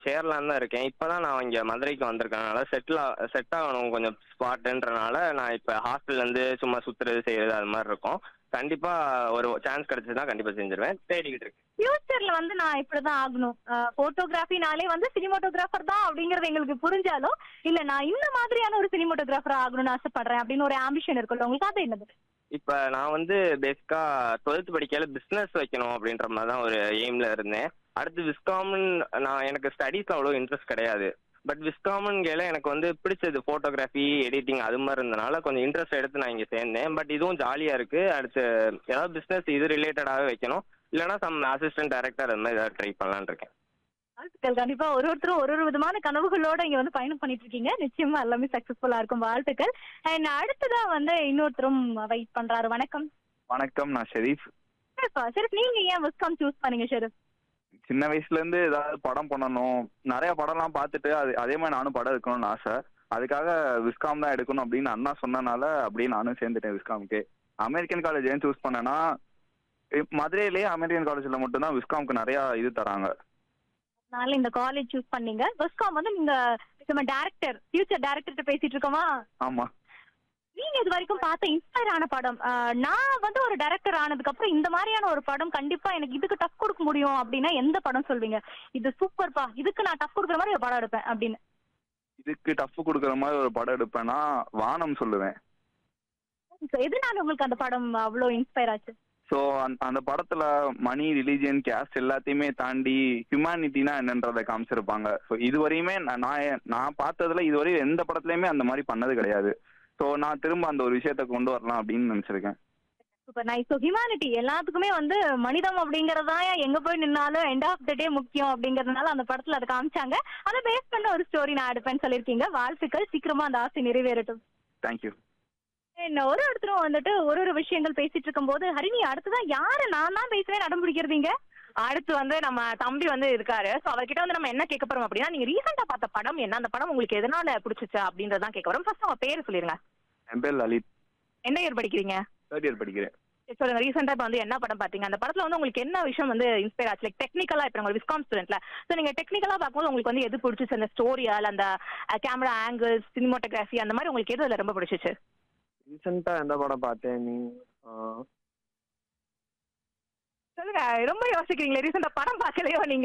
சேர்லான்னு தான் இருக்கேன் இப்போ தான் நான் இங்கே மதுரைக்கு வந்திருக்கனால செட்டில் செட் ஆகணும் கொஞ்சம் ஸ்பாட்டுன்றனால நான் இப்போ ஹாஸ்டல்லேருந்து சும்மா சுற்றுறது செய்கிறது அது மாதிரி இருக்கும் கண்டிப்பாக ஒரு சான்ஸ் கிடச்சிதுன்னா கண்டிப்பாக செஞ்சிருவேன் தேடிக்கிட்டு இருக்கேன் ஃபியூச்சர்ல வந்து நான் இப்படிதான் ஆகணும் போட்டோகிராஃபினாலே வந்து சினிமோட்டோகிராஃபர் தான் அப்படிங்கறது எங்களுக்கு புரிஞ்சாலும் இல்ல நான் இந்த மாதிரியான ஒரு சினிமோட்டோகிராஃபர் ஆகணும்னு ஆசைப்படுறேன் அப்படின்னு ஒரு ஆம்பிஷன் இருக்குல்ல உங்களுக்கு அது என்னது இப்போ நான் வந்து பேசிக்காக டுவெல்த் படிக்கையில பிஸ்னஸ் வைக்கணும் அப்படின்ற மாதிரி தான் ஒரு எய்மில் இருந்தேன் அடுத்து விஸ்காமன் நான் எனக்கு ஸ்டடீஸில் அவ்வளோ இன்ட்ரெஸ்ட் கிடையாது பட் விஸ்காமன்கையில் எனக்கு வந்து பிடிச்சது ஃபோட்டோகிராஃபி எடிட்டிங் அது மாதிரி இருந்தனால கொஞ்சம் இன்ட்ரெஸ்ட் எடுத்து நான் இங்கே சேர்ந்தேன் பட் இதுவும் ஜாலியாக இருக்குது அடுத்து ஏதாவது பிஸ்னஸ் இது ரிலேட்டடாகவே வைக்கணும் இல்லைனா சம் அசிஸ்டன்ட் டைரக்டர் அது மாதிரி ஏதாவது ட்ரை பண்ணலான்னு இருக்கேன் வாழ்த்துக்கள் கண்டிப்பா ஒரு ஒருத்தரும் ஒரு ஒரு விதமான கனவுகளோட இங்க வந்து பயணம் பண்ணிட்டு இருக்கீங்க நிச்சயமா எல்லாமே சக்சஸ்ஃபுல்லா இருக்கும் வாழ்த்துக்கள் அண்ட் அடுத்ததா வந்து இன்னொருத்தரும் வெயிட் பண்றாரு வணக்கம் வணக்கம் நான் ஷெரீஃப் சரி நீங்க ஏன் விஸ்காம் சூஸ் பண்ணீங்க ஷெரீப் சின்ன வயசுல இருந்து ஏதாவது படம் பண்ணணும் நிறைய படம்லாம் பார்த்துட்டு அது அதே மாதிரி நானும் படம் எடுக்கணும்னு ஆசை அதுக்காக விஸ்காம் தான் எடுக்கணும் அப்படின்னு அண்ணா சொன்னனால அப்படியே நானும் சேர்ந்துட்டேன் விஸ்காமுக்கு அமெரிக்கன் காலேஜ் ஏன் சூஸ் பண்ணேன்னா இப் மதுரையிலேயே அமெரிக்கன் காலேஜில் மட்டும்தான் விஸ்காமுக்கு நிறைய இது தராங்க அதனால இந்த காலேஜ் சூஸ் பண்ணீங்க விஸ்காம் வந்து நீங்க நம்ம டேரக்டர் ஃபியூச்சர் டேரக்டர் பேசிட்டு இருக்கோமா ஆமா நீங்க இது வரைக்கும் பார்த்த இன்ஸ்பயர் ஆன படம் ஆஹ் நான் வந்து ஒரு டைரக்டர் ஆனதுக்கு அப்புறம் இந்த மாதிரியான ஒரு படம் கண்டிப்பா எனக்கு இதுக்கு டஃப் கொடுக்க முடியும் அப்படின்னா எந்த படம் சொல்வீங்க இது சூப்பர்ப்பா இதுக்கு நான் டஃப் கொடுக்குற மாதிரி ஒரு படம் எடுப்பேன் அப்படின்னு இதுக்கு டஃப் கொடுக்குற மாதிரி ஒரு படம் எடுப்பேன்னா வானம் சொல்லுவேன் So, எதனால உங்களுக்கு அந்த படம் அவ்வளோ இன்ஸ்பயர் ஆச்சு ஸோ அந்த படத்துல மணி ரிலீஜியன் கேஸ்ட் எல்லாத்தையுமே தாண்டி ஹியூமனிட்டினா என்னன்றதை காமிச்சிருப்பாங்க ஸோ இதுவரையுமே நான் நான் நான் பார்த்ததுல இதுவரையும் எந்த படத்துலயுமே அந்த மாதிரி பண்ணது கிடையாது ஸோ நான் திரும்ப அந்த ஒரு விஷயத்த கொண்டு வரலாம் அப்படின்னு நினைச்சிருக்கேன் சூப்பர் நைஸ் ஸோ ஹியூமனிட்டி எல்லாத்துக்குமே வந்து மனிதம் அப்படிங்கறதான் எங்க போய் நின்னாலும் எண்ட் ஆஃப் த டே முக்கியம் அப்படிங்கறதுனால அந்த படத்துல அதை காமிச்சாங்க அதை பேஸ் பண்ண ஒரு ஸ்டோரி நான் எடுப்பேன்னு சொல்லியிருக்கீங்க வாழ்த்துக்கள் சீக்கிரமா அந்த ஆசை நிறைவேறட்டும் தேங்க்யூ என்ன ஒரு ஒருத்தரும் வந்துட்டு ஒரு ஒரு விஷயங்கள் பேசிட்டு இருக்கும்போது ஹரிணி அடுத்ததான் யாரு நான் தான் பேசுவேன் அடம் பிடிக்கிறதீங்க அடுத்து வந்து நம்ம தம்பி வந்து இருக்காரு சோ அவர்கிட்ட வந்து நம்ம என்ன கேட்க போறோம் அப்படின்னா நீங்க ரீசெண்டா பார்த்த படம் என்ன அந்த படம் உங்களுக்கு எதனால பிடிச்சிச்சு அப்படின்றதான் கேட்க போறோம் ஃபர்ஸ்ட் உங்க பேர் சொல்லிருங்க என் பேர் லலித் என்ன இயர் படிக்கிறீங்க தேர்ட் இயர் படிக்கிறேன் சரி, சொல்லுங்க ரீசெண்டா இப்ப வந்து என்ன படம் பாத்தீங்க அந்த படத்துல வந்து உங்களுக்கு என்ன விஷயம் வந்து இன்ஸ்பயர் ஆச்சு லைக் டெக்னிக்கலா இப்ப உங்களுக்கு விஸ்காம் ஸ்டூடெண்ட்ல சோ நீங்க டெக்னிக்கலா பார்க்கும்போது உங்களுக்கு வந்து எது பிடிச்சிச்சு அந்த ஸ்டோரியா இல்ல அந்த கேமரா ஆங்கிள்ஸ் சினிமோட்டோகிராஃபி அந்த மாதிரி உங்களுக்கு எது அதுல ரொம்ப பிடிச்சிச்சு ரீசெண்டா எந்த படம் பார்த்தேன் நீ ஆ, சொல்லுங்க ரொம்ப யோசிக்கிறீங்களே ரீசெண்டா படம் பார்க்கலையோ நீங்க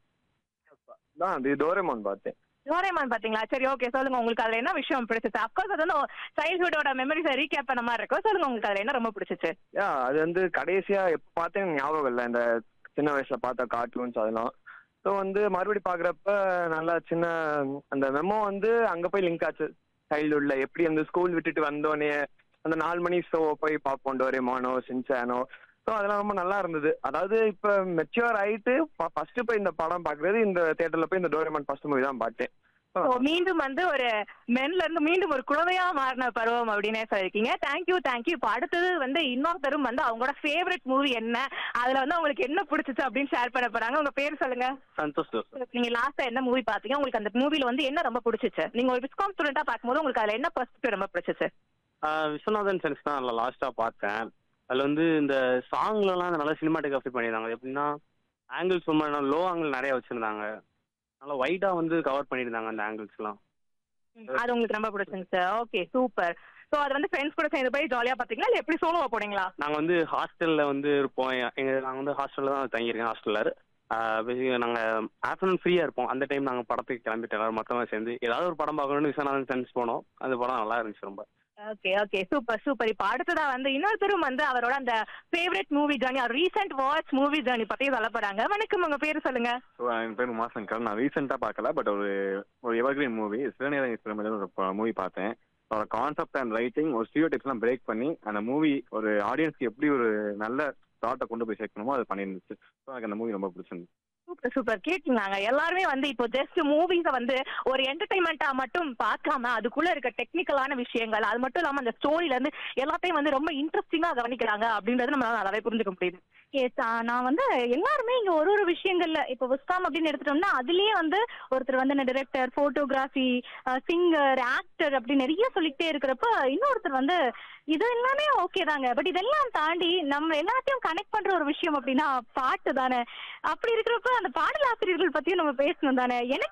தான் அது டோரேமான் பார்த்தேன் டோரேமான் பாத்தீங்களா சரி ஓகே சொல்லுங்க உங்களுக்கு அதுல என்ன விஷயம் பிடிச்சிச்சு அப்கோர்ஸ் அது வந்து சைல்ட்ஹுட்டோட மெமரிஸை ரீகேப் பண்ண மாதிரி இருக்கும் சொல்லுங்க உங்களுக்கு அதுல என்ன ரொம்ப பிடிச்சிச்சு யா அது வந்து கடைசியா எப்போ பார்த்தேன் எனக்கு ஞாபகம் இல்லை இந்த சின்ன வயசுல பார்த்த கார்ட்டூன்ஸ் அதெல்லாம் ஸோ வந்து மறுபடி பார்க்குறப்ப நல்லா சின்ன அந்த மெமோ வந்து அங்கே போய் லிங்க் ஆச்சு சைல்ட்ஹுட்ல எப்படி அந்த ஸ்கூல் விட்டுட்டு வந்தோடனே அந்த நாலு மணி ஷோ போய் பார்ப்போம் டோரேமானோ சின்சானோ ஸோ அதெல்லாம் ரொம்ப நல்லா இருந்தது அதாவது இப்போ மெச்சூர் ஆயிட்டு ஃபர்ஸ்ட் போய் இந்த படம் பார்க்குறது இந்த தேட்டர்ல போய் இந்த டோரேமான் ஃபர்ஸ்ட் மூவி தான் பார்த்தேன் So, மீண்டும் வந்து ஒரு மென்ல இருந்து மீண்டும் ஒரு குழந்தையா மாறின பருவம் அப்படின்னே சொல்லிருக்கீங்க தேங்க்யூ தேங்க்யூ இப்போ அடுத்தது வந்து இன்னொருத்தரும் வந்து அவங்களோட ஃபேவரட் மூவி என்ன அதுல வந்து உங்களுக்கு என்ன பிடிச்சிச்சு அப்படின்னு ஷேர் பண்ண போறாங்க உங்க பேர் சொல்லுங்க சந்தோஷ் ஜோசப் நீங்க லாஸ்டா என்ன மூவி பாத்தீங்க உங்களுக்கு அந்த மூவில வந்து என்ன ரொம்ப பிடிச்சிச்சு நீங்க ஒரு விஸ்காம் ஸ்டூடெண்டா பார்க்கும்போது உங்களுக்கு அதுல என்ன பெர்ஸ்பெக்டிவ் ரொம்ப பிடிச்சிச்சு ஆஹ் விஸ்வநாதன் சென்ஸ் தான் அதில் லாஸ்ட்டாக பார்த்தேன் அதில் வந்து இந்த சாங்லலாம் நல்லா சினிமாட்டோகிராஃபி பண்ணியிருந்தாங்க எப்படின்னா ஆங்கிள்ஸ் ரொம்ப லோ ஆங்கிள் நிறைய வச்சுருந்தாங்க நல்லா ஒயிட்டாக வந்து கவர் பண்ணியிருந்தாங்க அந்த ஆங்கிள்ஸ்லாம் அது உங்களுக்கு ரொம்ப பிடிச்சிருந்துச்சு ஓகே சூப்பர் சோ அது வந்து ஃப்ரெண்ட்ஸ் கூட சேர்ந்து போய் ஜாலியா பாத்தீங்களா இல்ல எப்படி சோலோவா போனீங்களா நாங்கள் வந்து ஹாஸ்டலில் வந்து இருப்போம் எங்கள் நாங்கள் வந்து ஹாஸ்டலில் தான் தங்கியிருக்கேன் ஹாஸ்டலில் பேசிக்காக நாங்கள் ஆஃப்டர்நூன் ஃப்ரீயாக இருப்போம் அந்த டைம் நாங்கள் படத்துக்கு கிளம்பிட்டு எல்லாரும் மொத்தமாக சேர்ந்து ஏதாவது ஒரு படம் பார்க்கணும்னு விஸ்வநாதன் சென்ஸ் போனோம் அந்த படம் நல்லா இருந்துச்சு ரொம்ப ஓகே ஓகே சூப்பர் சூப்பர் இப்போ அடுத்ததா வந்து இன்னொருத்தரும் வந்து அவரோட அந்த favourite movie journey recent watch movie journey பத்தி சொல்ல போறாங்க வணக்கம் உங்க பேரு சொல்லுங்க ஸோ என் பேர் உமாசங்கர் நான் ரீசெண்டாக பார்க்கல பட் ஒரு ஒரு எவர்கிரீன் மூவி சிவநேரம் எக்ஸ்பிரமெண்ட் ஒரு மூவி பார்த்தேன் அதோட கான்செப்ட் அண்ட் ரைட்டிங் ஒரு ஸ்டீரியோ டிப்ஸ்லாம் பிரேக் பண்ணி அந்த மூவி ஒரு ஆடியன்ஸ்க்கு எப்படி ஒரு நல்ல தாட்டை கொண்டு போய் சேர்க்கணுமோ அது பண்ணியிருந்துச்சு ஸோ எனக்கு அந்த மூவி ரொம்ப பிடிச்சிருந்துச்சு சூப்பர் சூப்பர் கேட்டீங்க எல்லாருமே வந்து இப்போ ஜஸ்ட் மூவிஸ வந்து ஒரு என்டர்டைன்மெண்டா மட்டும் பார்க்காம அதுக்குள்ள இருக்க டெக்னிக்கலான விஷயங்கள் அது மட்டும் இல்லாம அந்த ஸ்டோரியில இருந்து எல்லாத்தையும் வந்து ரொம்ப இன்ட்ரெஸ்டிங்கா கவனிக்கிறாங்க அப்படின்றது நம்ம நல்லாவே புரிஞ்சுக்க முடியுது எஸ் நான் வந்து எல்லாருமே இங்க ஒரு ஒரு விஷயங்கள்ல இப்ப விஸ்காம் அப்படின்னு எடுத்துட்டோம்னா அதுலயே வந்து ஒருத்தர் வந்து டிரெக்டர் போட்டோகிராஃபி சிங்கர் ஆக்டர் அப்படி நிறைய சொல்லிக்கிட்டே இருக்கிறப்ப இன்னொருத்தர் வந்து இது எல்லாமே ஓகே தாங்க பட் இதெல்லாம் தாண்டி நம்ம எல்லாத்தையும் கனெக்ட் பண்ற ஒரு விஷயம் அப்படின்னா பாட்டு தானே அப்படி இருக்கிறப்ப அந்த பாடலாசிரியர்கள் பத்தியும் நம்ம பேசணும் தானே எனக்கு